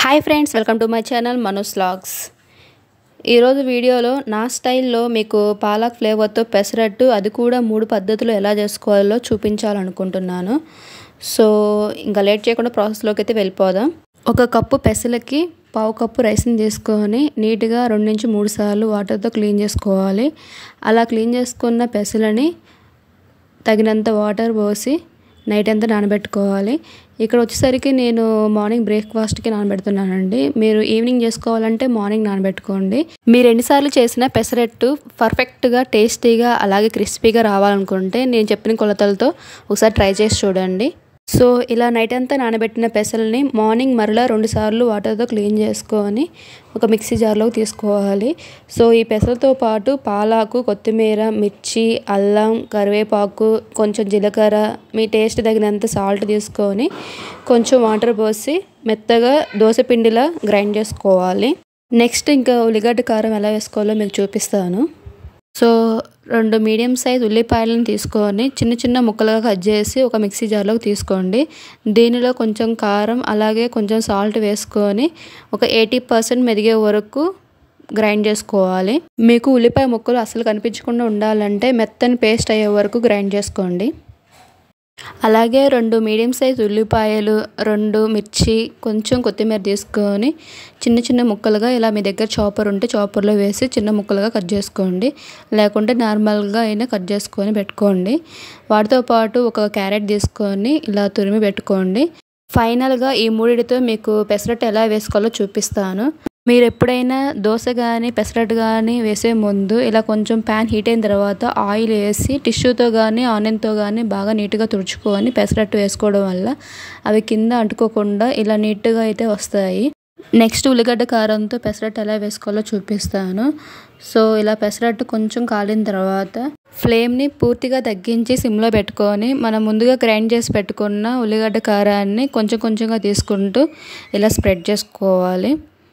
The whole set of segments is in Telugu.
hi friends welcome to my channel Manoj vlogs ఈరోజు వీడియోలో నా స్టైల్లో మీకు పాలక్ ఫ్లేవర్తో పెసరట్టు అది కూడా మూడు పద్ధతులు ఎలా చేసుకోవాలో చూపించాలనుకుంటున్నాను సో ఇంకా లేట్ చేయకుండా ప్రాసెస్లోకి అయితే వెళ్ళిపోదాం ఒక కప్పు పెసలకి పావు కప్పు రైస్ని తీసుకొని నీట్గా రెండు నుంచి మూడు సార్లు వాటర్తో క్లీన్ చేసుకోవాలి అలా క్లీన్ చేసుకున్న పెసలని తగినంత వాటర్ పోసి నైట్ అంతా నానబెట్టుకోవాలి ఇక్కడ వచ్చేసరికి నేను మార్నింగ్ బ్రేక్ఫాస్ట్కి నానబెడుతున్నానండి మీరు ఈవినింగ్ చేసుకోవాలంటే మార్నింగ్ నానబెట్టుకోండి మీరు ఎన్నిసార్లు చేసిన పెసరట్టు పర్ఫెక్ట్గా టేస్టీగా అలాగే క్రిస్పీగా రావాలనుకుంటే నేను చెప్పిన కొలతలతో ఒకసారి ట్రై చేసి చూడండి సో ఇలా నైట్ అంతా నానబెట్టిన పెసల్ని మార్నింగ్ మరలా రెండు సార్లు వాటర్తో క్లీన్ చేసుకొని ఒక మిక్సీ జార్లోకి తీసుకోవాలి సో ఈ పెసలతో పాటు పాలాకు కొత్తిమీర మిర్చి అల్లం కరివేపాకు కొంచెం జీలకర్ర మీ టేస్ట్ తగినంత సాల్ట్ తీసుకొని కొంచెం వాటర్ పోసి మెత్తగా దోశ పిండిలా గ్రైండ్ చేసుకోవాలి నెక్స్ట్ ఇంకా ఉల్లిగడ్డ కారం ఎలా వేసుకోవాలో మీకు చూపిస్తాను సో రెండు మీడియం సైజ్ ఉల్లిపాయలను తీసుకొని చిన్న చిన్న ముక్కలుగా కట్ చేసి ఒక మిక్సీ జార్లోకి తీసుకోండి దీనిలో కొంచెం కారం అలాగే కొంచెం సాల్ట్ వేసుకొని ఒక ఎయిటీ పర్సెంట్ మెదిగే వరకు గ్రైండ్ చేసుకోవాలి మీకు ఉల్లిపాయ ముక్కలు అసలు కనిపించకుండా ఉండాలంటే మెత్తని పేస్ట్ అయ్యే వరకు గ్రైండ్ చేసుకోండి అలాగే రెండు మీడియం సైజ్ ఉల్లిపాయలు రెండు మిర్చి కొంచెం కొత్తిమీర తీసుకొని చిన్న చిన్న ముక్కలుగా ఇలా మీ దగ్గర చాపర్ ఉంటే చాపర్లో వేసి చిన్న ముక్కలుగా కట్ చేసుకోండి లేకుంటే నార్మల్గా అయినా కట్ చేసుకొని పెట్టుకోండి వాటితో పాటు ఒక క్యారెట్ తీసుకొని ఇలా తురిమి పెట్టుకోండి ఫైనల్గా ఈ మూడిటితో మీకు పెసరట్టు ఎలా వేసుకోవాలో చూపిస్తాను మీరు ఎప్పుడైనా దోశ కానీ పెసరట్టు కానీ వేసే ముందు ఇలా కొంచెం ప్యాన్ హీట్ అయిన తర్వాత ఆయిల్ వేసి టిష్యూతో కానీ ఆనియన్తో కానీ బాగా నీట్గా తుడుచుకొని పెసరట్టు వేసుకోవడం వల్ల అవి కింద అంటుకోకుండా ఇలా నీట్గా అయితే వస్తాయి నెక్స్ట్ ఉల్లిగడ్డ కారంతో పెసరట్టు ఎలా వేసుకోవాలో చూపిస్తాను సో ఇలా పెసరట్టు కొంచెం కాలిన తర్వాత ఫ్లేమ్ని పూర్తిగా తగ్గించి సిమ్లో పెట్టుకొని మనం ముందుగా గ్రైండ్ చేసి పెట్టుకున్న ఉల్లిగడ్డ కారాన్ని కొంచెం కొంచెంగా తీసుకుంటూ ఇలా స్ప్రెడ్ చేసుకోవాలి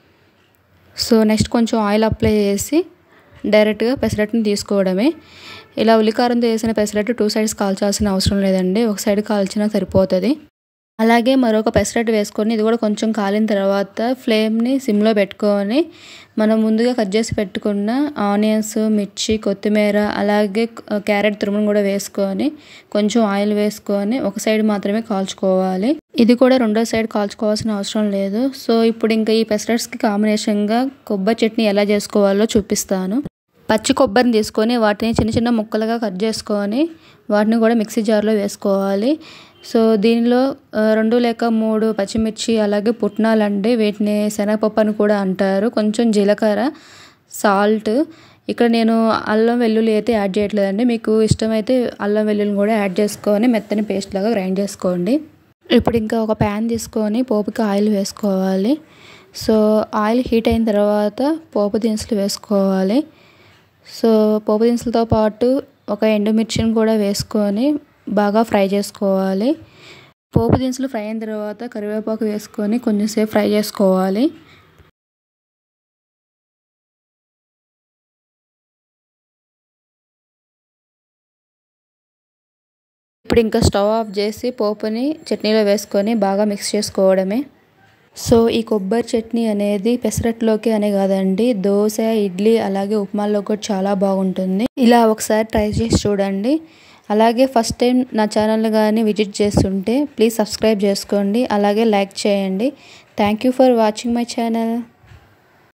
సో నెక్స్ట్ కొంచెం ఆయిల్ అప్లై చేసి డైరెక్ట్గా పెసరట్టుని తీసుకోవడమే ఇలా ఉల్లికారంతో వేసిన పెసరట్టు టూ సైడ్స్ కాల్చాల్సిన అవసరం లేదండి ఒక సైడ్ కాల్చినా సరిపోతుంది అలాగే మరొక పెసరట్టు వేసుకొని ఇది కూడా కొంచెం కాలిన తర్వాత ఫ్లేమ్ని సిమ్లో పెట్టుకొని మనం ముందుగా కట్ చేసి పెట్టుకున్న ఆనియన్స్ మిర్చి కొత్తిమీర అలాగే క్యారెట్ తురుమును కూడా వేసుకొని కొంచెం ఆయిల్ వేసుకొని ఒక సైడ్ మాత్రమే కాల్చుకోవాలి ఇది కూడా రెండో సైడ్ కాల్చుకోవాల్సిన అవసరం లేదు సో ఇప్పుడు ఇంకా ఈ పెసరట్స్కి కాంబినేషన్గా కొబ్బరి చట్నీ ఎలా చేసుకోవాలో చూపిస్తాను పచ్చి కొబ్బరిని తీసుకొని వాటిని చిన్న చిన్న ముక్కలుగా కట్ చేసుకొని వాటిని కూడా మిక్సీ జార్లో వేసుకోవాలి సో దీనిలో రెండు లేక మూడు పచ్చిమిర్చి అలాగే పుట్నాలండి వీటిని శనగపప్పు అని కూడా అంటారు కొంచెం జీలకర్ర సాల్ట్ ఇక్కడ నేను అల్లం వెల్లుల్లి అయితే యాడ్ చేయట్లేదండి మీకు ఇష్టమైతే అల్లం వెల్లుల్లిని కూడా యాడ్ చేసుకొని మెత్తని పేస్ట్ లాగా గ్రైండ్ చేసుకోండి ఇప్పుడు ఇంకా ఒక ప్యాన్ తీసుకొని పోపుకి ఆయిల్ వేసుకోవాలి సో ఆయిల్ హీట్ అయిన తర్వాత పోపు దినుసులు వేసుకోవాలి సో పోపు దినుసులతో పాటు ఒక ఎండుమిర్చిని కూడా వేసుకొని బాగా ఫ్రై చేసుకోవాలి పోపు దినుసులు ఫ్రై అయిన తర్వాత కరివేపాకు వేసుకొని కొంచెంసేపు ఫ్రై చేసుకోవాలి ఇప్పుడు ఇంకా స్టవ్ ఆఫ్ చేసి పోపుని చట్నీలో వేసుకొని బాగా మిక్స్ చేసుకోవడమే సో ఈ కొబ్బరి చట్నీ అనేది పెసరట్లోకి అనే కాదండి దోశ ఇడ్లీ అలాగే ఉప్మాలో కూడా చాలా బాగుంటుంది ఇలా ఒకసారి ట్రై చేసి చూడండి అలాగే ఫస్ట్ టైం నా ఛానల్ కానీ విజిట్ చేస్తుంటే ప్లీజ్ సబ్స్క్రైబ్ చేసుకోండి అలాగే లైక్ చేయండి thank you for watching my channel